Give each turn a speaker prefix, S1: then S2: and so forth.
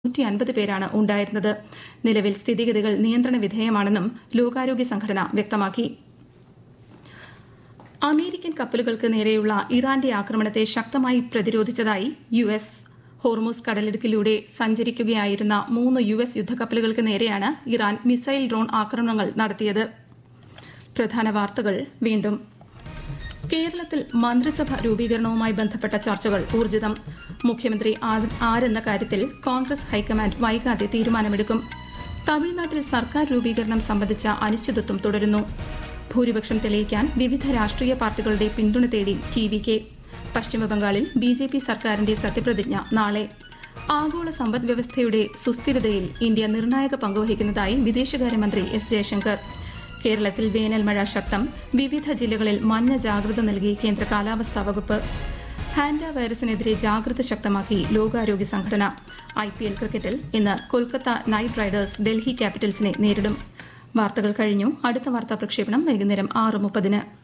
S1: നൂറ്റി അൻപത് പേരാണ് ഉണ്ടായിരുന്നത് നിലവിൽ സ്ഥിതിഗതികൾ നിയന്ത്രണ വിധേയമാണെന്നും ലോകാരോഗ്യ സംഘടന വ്യക്തമാക്കി അമേരിക്കൻ കപ്പലുകൾക്ക് നേരെയുള്ള ഇറാന്റെ ആക്രമണത്തെ ശക്തമായി പ്രതിരോധിച്ചതായി യു എസ് ഹോർമൂസ് കടലിടുക്കിലൂടെ സഞ്ചരിക്കുകയായിരുന്ന മൂന്ന് യു എസ് യുദ്ധക്കപ്പലുകൾക്ക് നേരെയാണ് ഇറാൻ മിസൈൽ ഡ്രോൺ ആക്രമണങ്ങൾ നടത്തിയത് പ്രധാന വാർത്തകൾ വീണ്ടും കേരളത്തിൽ മന്ത്രിസഭ രൂപീകരണവുമായി ബന്ധപ്പെട്ട ചർച്ചകൾ ഊർജിതം മുഖ്യമന്ത്രി ആ- ആരെന്ന കാര്യത്തിൽ കോൺഗ്രസ് ഹൈക്കമാൻഡ് വൈകാതെ തീരുമാനമെടുക്കും തമിഴ്നാട്ടിൽ സർക്കാർ രൂപീകരണം സംബന്ധിച്ച അനിശ്ചിതത്വം തുടരുന്നു ഭൂരിപക്ഷം തെളിയിക്കാൻ വിവിധ രാഷ്ട്രീയ പാർട്ടികളുടെ പിന്തുണ തേടി ടി വി കെ പശ്ചിമബംഗാളിൽ ബി ജെ പി സർക്കാരിന്റെ സത്യപ്രതിജ്ഞ നാളെ ആഗോള സമ്പദ് വ്യവസ്ഥയുടെ സുസ്ഥിരതയിൽ ഇന്ത്യ നിർണായക പങ്കുവഹിക്കുന്നതായി വിദേശകാര്യമന്ത്രി എസ് ജയശങ്കർ കേരളത്തിൽ വേനൽ മഴ ശക്തം വിവിധ ജില്ലകളിൽ മഞ്ഞ ജാഗ്രത നൽകി കേന്ദ്ര കാലാവസ്ഥാ വകുപ്പ് ഹാൻഡ വൈറസിനെതിരെ ജാഗ്രത ശക്തമാക്കി ലോകാരോഗ്യ സംഘടന ഐ പി എൽ ക്രിക്കറ്റിൽ ഇന്ന് കൊൽക്കത്ത നൈറ്റ് റൈഡേഴ്സ് ഡൽഹി ക്യാപിറ്റൽസിനെ നേരിടും വാർത്തകൾ കഴിഞ്ഞു അടുത്ത വാർത്താ പ്രക്ഷേപണം വൈകുന്നേരം ആറ് മുപ്പതിന്